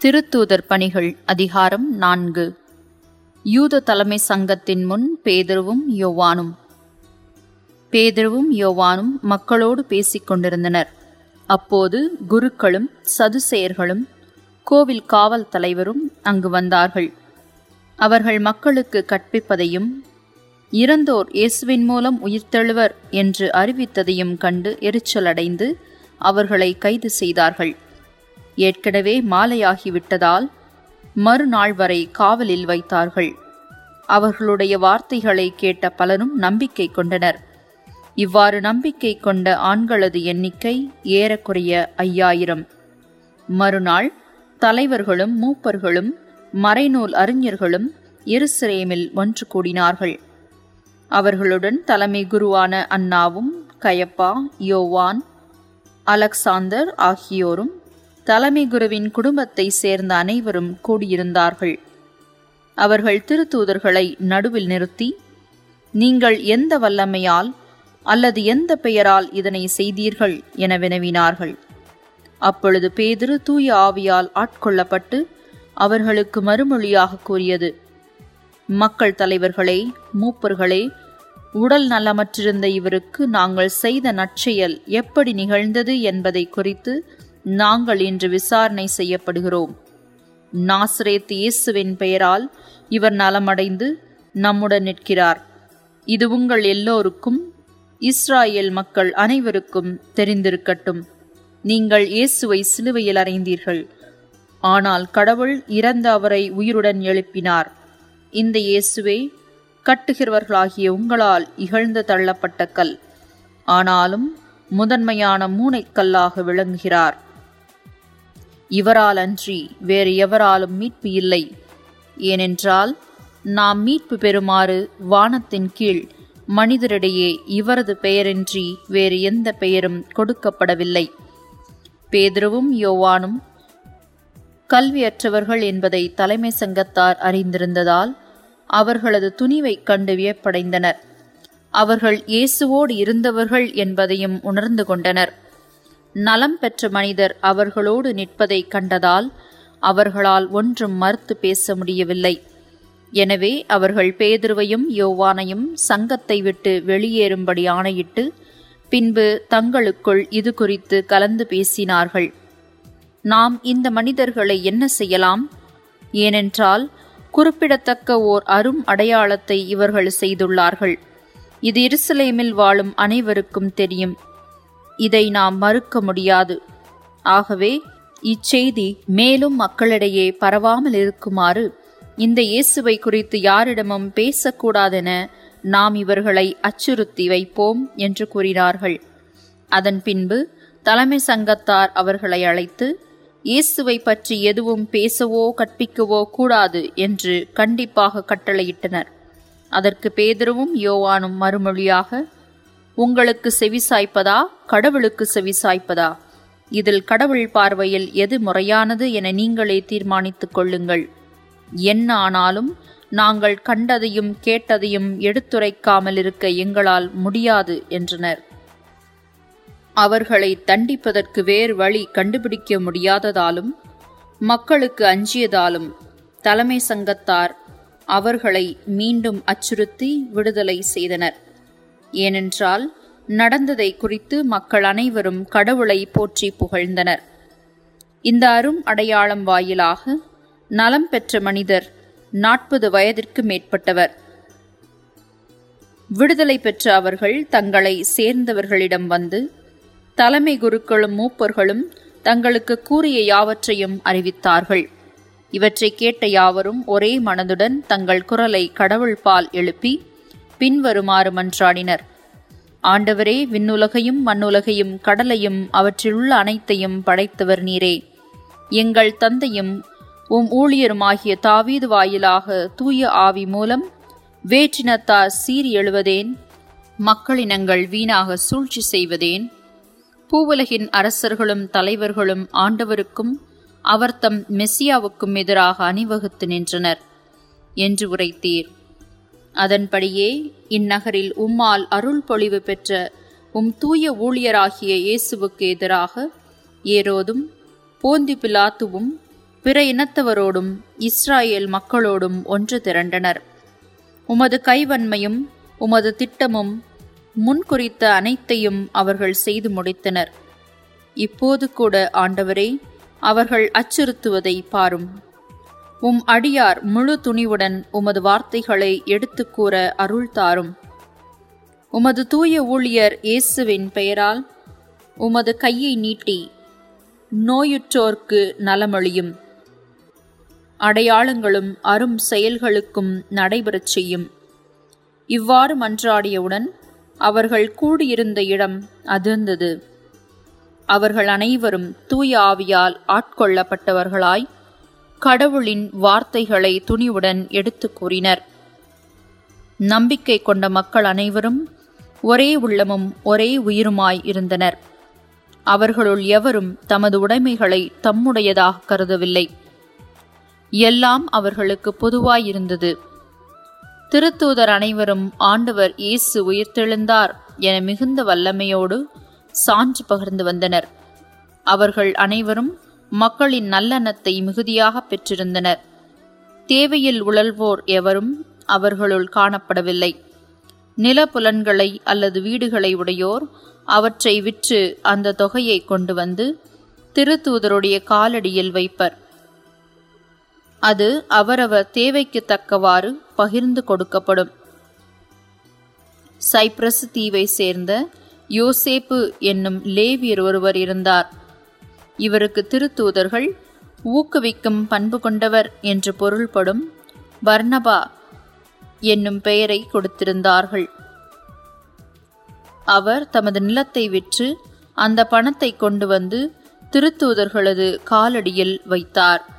திருத்தூதர் பணிகள் அதிகாரம் நான்கு யூத தலைமை சங்கத்தின் முன் பேதுருவும் யோவானும் பேதுருவும் யோவானும் மக்களோடு பேசிக் கொண்டிருந்தனர் அப்போது குருக்களும் சதுசேயர்களும் கோவில் காவல் தலைவரும் அங்கு வந்தார்கள் அவர்கள் மக்களுக்கு கற்பிப்பதையும் இறந்தோர் இயேசுவின் மூலம் உயிர்த்தெழுவர் என்று அறிவித்ததையும் கண்டு எரிச்சலடைந்து அவர்களை கைது செய்தார்கள் ஏற்கனவே மாலையாகிவிட்டதால் மறுநாள் வரை காவலில் வைத்தார்கள் அவர்களுடைய வார்த்தைகளை கேட்ட பலரும் நம்பிக்கை கொண்டனர் இவ்வாறு நம்பிக்கை கொண்ட ஆண்களது எண்ணிக்கை ஏறக்குறைய ஐயாயிரம் மறுநாள் தலைவர்களும் மூப்பர்களும் மறைநூல் அறிஞர்களும் எருசலேமில் ஒன்று கூடினார்கள் அவர்களுடன் தலைமை குருவான அண்ணாவும் கயப்பா யோவான் அலெக்சாந்தர் ஆகியோரும் தலைமை குருவின் குடும்பத்தை சேர்ந்த அனைவரும் கூடியிருந்தார்கள் அவர்கள் திருத்தூதர்களை நடுவில் நிறுத்தி நீங்கள் எந்த வல்லமையால் அல்லது எந்த பெயரால் இதனை செய்தீர்கள் என வினவினார்கள் அப்பொழுது பேதிரு தூய ஆவியால் ஆட்கொள்ளப்பட்டு அவர்களுக்கு மறுமொழியாக கூறியது மக்கள் தலைவர்களே மூப்பர்களே உடல் நலமற்றிருந்த இவருக்கு நாங்கள் செய்த நற்செயல் எப்படி நிகழ்ந்தது என்பதை குறித்து நாங்கள் இன்று விசாரணை செய்யப்படுகிறோம் நாசரேத் இயேசுவின் பெயரால் இவர் நலமடைந்து நம்முடன் நிற்கிறார் இது உங்கள் எல்லோருக்கும் இஸ்ராயேல் மக்கள் அனைவருக்கும் தெரிந்திருக்கட்டும் நீங்கள் இயேசுவை சிலுவையில் அறைந்தீர்கள் ஆனால் கடவுள் இறந்த அவரை உயிருடன் எழுப்பினார் இந்த இயேசுவே கட்டுகிறவர்களாகிய உங்களால் இகழ்ந்து தள்ளப்பட்ட கல் ஆனாலும் முதன்மையான மூனைக்கல்லாக விளங்குகிறார் இவரால் அன்றி வேறு எவராலும் மீட்பு இல்லை ஏனென்றால் நாம் மீட்பு பெறுமாறு வானத்தின் கீழ் மனிதரிடையே இவரது பெயரின்றி வேறு எந்த பெயரும் கொடுக்கப்படவில்லை பேதுருவும் யோவானும் கல்வியற்றவர்கள் என்பதை தலைமை சங்கத்தார் அறிந்திருந்ததால் அவர்களது துணிவைக் கண்டு வியப்படைந்தனர் அவர்கள் இயேசுவோடு இருந்தவர்கள் என்பதையும் உணர்ந்து கொண்டனர் நலம் பெற்ற மனிதர் அவர்களோடு நிற்பதை கண்டதால் அவர்களால் ஒன்றும் மறுத்து பேச முடியவில்லை எனவே அவர்கள் பேதுருவையும் யோவானையும் சங்கத்தை விட்டு வெளியேறும்படி ஆணையிட்டு பின்பு தங்களுக்குள் இது குறித்து கலந்து பேசினார்கள் நாம் இந்த மனிதர்களை என்ன செய்யலாம் ஏனென்றால் குறிப்பிடத்தக்க ஓர் அரும் அடையாளத்தை இவர்கள் செய்துள்ளார்கள் இது இருசலேமில் வாழும் அனைவருக்கும் தெரியும் இதை நாம் மறுக்க முடியாது ஆகவே இச்செய்தி மேலும் மக்களிடையே பரவாமல் இருக்குமாறு இந்த இயேசுவை குறித்து யாரிடமும் பேசக்கூடாதென நாம் இவர்களை அச்சுறுத்தி வைப்போம் என்று கூறினார்கள் அதன் பின்பு தலைமை சங்கத்தார் அவர்களை அழைத்து இயேசுவை பற்றி எதுவும் பேசவோ கற்பிக்கவோ கூடாது என்று கண்டிப்பாக கட்டளையிட்டனர் அதற்கு பேதருவும் யோவானும் மறுமொழியாக உங்களுக்கு செவிசாய்ப்பதா கடவுளுக்கு செவிசாய்ப்பதா இதில் கடவுள் பார்வையில் எது முறையானது என நீங்களே தீர்மானித்துக் கொள்ளுங்கள் என்ன ஆனாலும் நாங்கள் கண்டதையும் கேட்டதையும் எடுத்துரைக்காமல் இருக்க எங்களால் முடியாது என்றனர் அவர்களை தண்டிப்பதற்கு வேறு வழி கண்டுபிடிக்க முடியாததாலும் மக்களுக்கு அஞ்சியதாலும் தலைமை சங்கத்தார் அவர்களை மீண்டும் அச்சுறுத்தி விடுதலை செய்தனர் ஏனென்றால் நடந்ததை குறித்து மக்கள் அனைவரும் கடவுளை போற்றி புகழ்ந்தனர் இந்த அரும் அடையாளம் வாயிலாக நலம் பெற்ற மனிதர் நாற்பது வயதிற்கு மேற்பட்டவர் விடுதலை பெற்ற அவர்கள் தங்களை சேர்ந்தவர்களிடம் வந்து தலைமை குருக்களும் மூப்பர்களும் தங்களுக்கு கூறிய யாவற்றையும் அறிவித்தார்கள் இவற்றை கேட்ட யாவரும் ஒரே மனதுடன் தங்கள் குரலை கடவுள் பால் எழுப்பி பின்வருமாறு மன்றாடினர் ஆண்டவரே விண்ணுலகையும் மண்ணுலகையும் கடலையும் அவற்றிலுள்ள அனைத்தையும் படைத்தவர் நீரே எங்கள் தந்தையும் உம் ஊழியருமாகிய தாவீது வாயிலாக தூய ஆவி மூலம் வேற்றினத்தார் சீறி எழுவதேன் மக்களினங்கள் வீணாக சூழ்ச்சி செய்வதேன் பூவுலகின் அரசர்களும் தலைவர்களும் ஆண்டவருக்கும் அவர் தம் மெஸ்ஸியாவுக்கும் எதிராக அணிவகுத்து நின்றனர் என்று உரைத்தீர் அதன்படியே இந்நகரில் உம்மால் அருள் பொழிவு பெற்ற உம் தூய ஊழியராகிய இயேசுவுக்கு எதிராக ஏரோதும் போந்தி பிலாத்துவும் பிற இனத்தவரோடும் இஸ்ராயேல் மக்களோடும் ஒன்று திரண்டனர் உமது கைவன்மையும் உமது திட்டமும் முன்குறித்த அனைத்தையும் அவர்கள் செய்து முடித்தனர் இப்போது கூட ஆண்டவரே அவர்கள் அச்சுறுத்துவதை பாரும் உம் அடியார் முழு துணிவுடன் உமது வார்த்தைகளை எடுத்துக் கூற அருள் தாரும் உமது தூய ஊழியர் இயேசுவின் பெயரால் உமது கையை நீட்டி நோயுற்றோர்க்கு நலமொழியும் அடையாளங்களும் அரும் செயல்களுக்கும் நடைபெறச் செய்யும் இவ்வாறு மன்றாடியவுடன் அவர்கள் கூடியிருந்த இடம் அதிர்ந்தது அவர்கள் அனைவரும் தூய ஆவியால் ஆட்கொள்ளப்பட்டவர்களாய் கடவுளின் வார்த்தைகளை துணிவுடன் எடுத்துக் கூறினர் நம்பிக்கை கொண்ட மக்கள் அனைவரும் ஒரே உள்ளமும் ஒரே உயிருமாய் இருந்தனர் அவர்களுள் எவரும் தமது உடைமைகளை தம்முடையதாக கருதவில்லை எல்லாம் அவர்களுக்கு பொதுவாயிருந்தது திருத்தூதர் அனைவரும் ஆண்டவர் இயேசு உயிர்த்தெழுந்தார் என மிகுந்த வல்லமையோடு சான்று பகிர்ந்து வந்தனர் அவர்கள் அனைவரும் மக்களின் நல்லெண்ணத்தை மிகுதியாக பெற்றிருந்தனர் தேவையில் உழல்வோர் எவரும் அவர்களுள் காணப்படவில்லை நிலப்புலன்களை அல்லது வீடுகளை உடையோர் அவற்றை விற்று அந்த தொகையை கொண்டு வந்து திருத்தூதருடைய காலடியில் வைப்பர் அது அவரவர் தேவைக்கு தக்கவாறு பகிர்ந்து கொடுக்கப்படும் சைப்ரஸ் தீவை சேர்ந்த யோசேப்பு என்னும் லேவியர் ஒருவர் இருந்தார் இவருக்கு திருத்தூதர்கள் ஊக்குவிக்கும் பண்பு கொண்டவர் என்று பொருள்படும் பர்னபா என்னும் பெயரை கொடுத்திருந்தார்கள் அவர் தமது நிலத்தை விற்று அந்த பணத்தை கொண்டு வந்து திருத்தூதர்களது காலடியில் வைத்தார்